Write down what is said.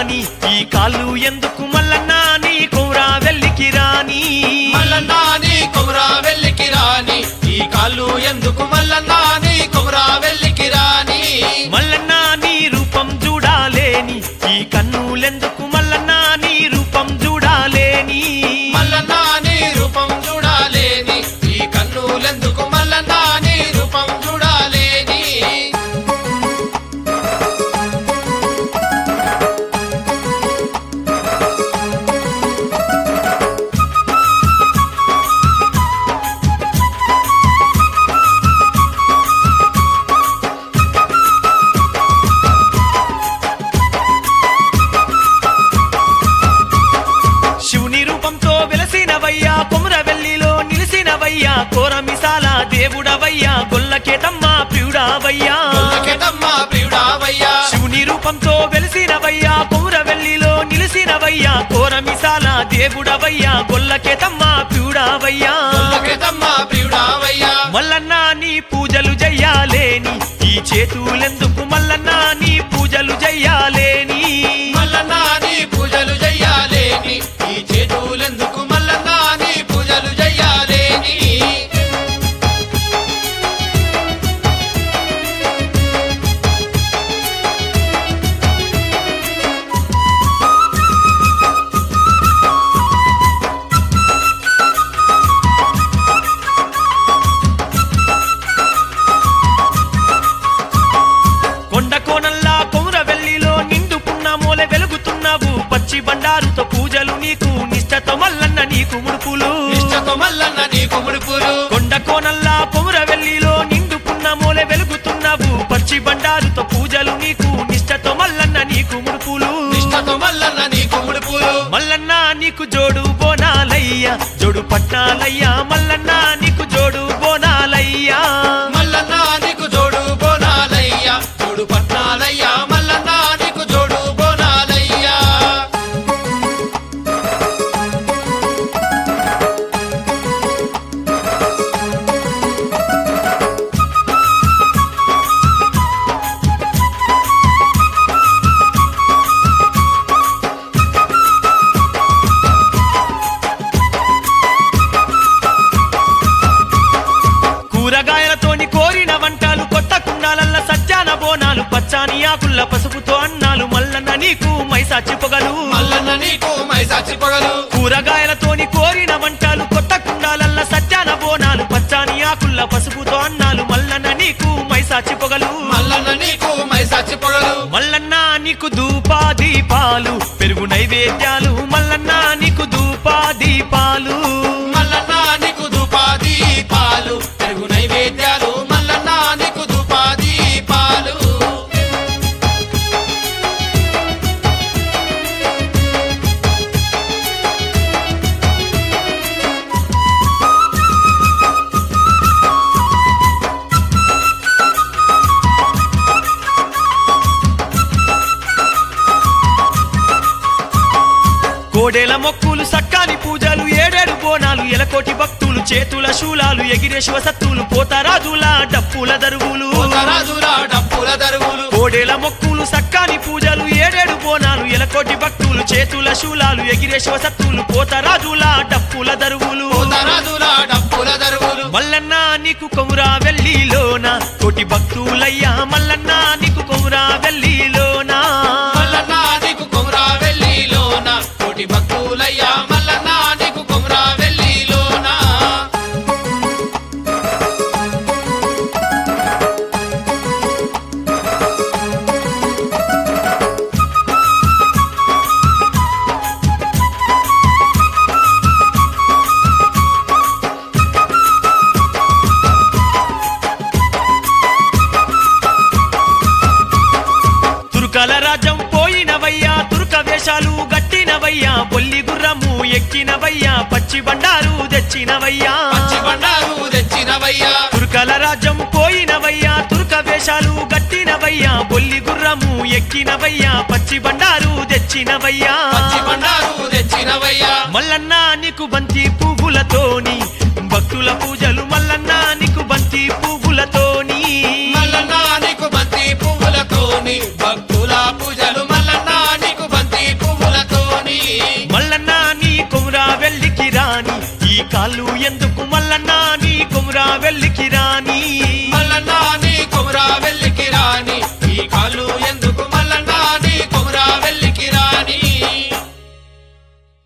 రాని ఈ కాళ్ళు ఎందుకు మల్లన్నా నీ కోరా వెళ్ళికి రాని మల్లన్నా నీ కొమరా వెళ్ళికి రాని ఈ కాళ్ళు ఎందుకు మల్లన్నా నీ కొమరా వెళ్ళికి రాని మల్లన్నా నీ రూపం చూడాలేని ఈ కన్నులెందుకు మల్లన్నా నీ రూపం చూడాలేని మల్లన్నా నీ రూపం చూడాలేని ఈ కన్నులెందుకు మల్లన్నా నీ రూపం చూడాలేని శివుని రూపంతో వెలసినవయ్యా కొమురవెల్లిలో నిలిసినవయ్యా కోరమిసాల దేవుడవయ్యా గొల్లకేతమ్మ ప్రియుడావయ్యా కొల్లకెటమ్మ ప్రియుడావయ్యా శివుని రూపంతో వెలిసినవయ్యా కొమురవెల్లిలో నిలిసినవయ్యా కోరమిసాల దేవుడవయ్యా గొల్లకేతమ్మ ప్రియుడావయ్యా కొల్లకెటమ్మ ప్రియుడావయ్యా మల్లన్న నీ పూజలు చెయ్యాలేని ఈ చేతులెందుకు మల్లన్న నీ పూజలు చెయ్యాలేని మల్లన్నా నీ పూజలు చెయ్యాలేని ఈ చేతులెందుకు మల్లన్నా నీ పూజలు చెయ్యాలేని కొండ కోనల్లా కొమురవెల్లిలో నిండుకున్న మూల వెలుగుతున్నావు పచ్చి బండారుతో పూజలు నీకు నిష్టతో మల్లన్న నీకు ముడుపులు నిష్టతో మల్లన్న నీ కుముడుపులు కొండ కోనల్లా కొమురవెల్లిలో నిండుకున్న మూల వెలుగుతున్నావు పచ్చి బండారుతో పూజలు నీకు నిష్టతో మల్లన్న నీకు ముడుపులు నిష్టతో మల్లన్న నీ కుముడుపులు మల్లన్న నీకు జోడు బోనాలయ్యా జోడు పట్నాలయ్యా మల్లన్న నీకు జోడు బోనాలయ్యా మల్లన్న నీకు జోడు బోనాలయ్యా జోడు పట్నాలయ్యా మల్లన్న నీకు జోడు బోనాలయ్యా కూరగాయలతోని కోరిన వంటలు కొత్త కుండాలల్ల సజ్జాన బోనాలు పచ్చాని ఆకుల్ల పసుపుతో అన్నాలు మల్లన్న నీకు మైసాచి పొగలు మల్లన్న నీకు మైసాచి పొగలు కూరగాయలతోని కోరిన వంటలు కొత్త కుండాలల్ల సజ్జాన బోనాలు పచ్చాని ఆకుల్ల పసుపుతో అన్నాలు మల్లన్న నీకు మైసాచి పొగలు మల్లన్న నీకు మైసాచి పొగలు మల్లన్న నీకు ధూపా దీపాలు పెరుగు నైవేద్యాలు మల్లన్న నీకు ధూపా దీపాలు మల్లన్న నీకు ధూపాది పాలు పెరుగు నైవేద్యాలు మల్లన్న నీకు ధూపాది పాలు కోడేల మొక్కులు సక్కాని పూజలు ఏడేడు బోనాలు ఎలకోటి భక్తులు చేతుల శూలాలు ఎగిరే శివసత్తులు పోతరాజుల డప్పుల దరువులు రాజురా డప్పుల దరువులు కోడేల మొక్కులు సక్కాని పూజలు ఏడేడు బోనాలు ఎలకోటి భక్తులు చేతుల శూలాలు ఎగిరే శివసత్తులు పోతరాజుల డప్పుల దరువులు రాజురా డప్పుల దరువులు మల్లన్న నీకు కొమురా వెల్లిలోన కోటి భక్తులయ్యా మల్లన్న నీకు కొమురా వెల్లిలోన మల్లన్న నీకు కొమరా వెల్లిలోన కోటి భక్తులయ్యా మల్లన్న నీకు కొమరా వెల్లిలోన తురుకల రాజ్యం పోయినవయ్యా తురుక వేషాలు గట్టినవయ్యా బొల్లి గుర్రము ఎక్కినవయ్యా పచ్చి బండారు తెచ్చినవయ్యా పచ్చి బండారు తెచ్చినవయ్యా తురుకల రాజ్యం పోయినవయ్యా తురుక వేషాలు గట్టినవయ్యా బొల్లి గుర్రము ఎక్కినవయ్యా పచ్చి బండారు తెచ్చినవయ్యా పచ్చి బండారు తెచ్చినవయ్యా మల్లన్న నీకు బంతి పువ్వులతోని భక్తుల పూజలు మల్లన్న నీకు బంతి పువ్వులతోని మల్లన్న నీకు బంతి పువ్వులతోని భక్తుల పూజలు మల్లన్న నీకు బంతి వెల్లికి రాని మల్లన్న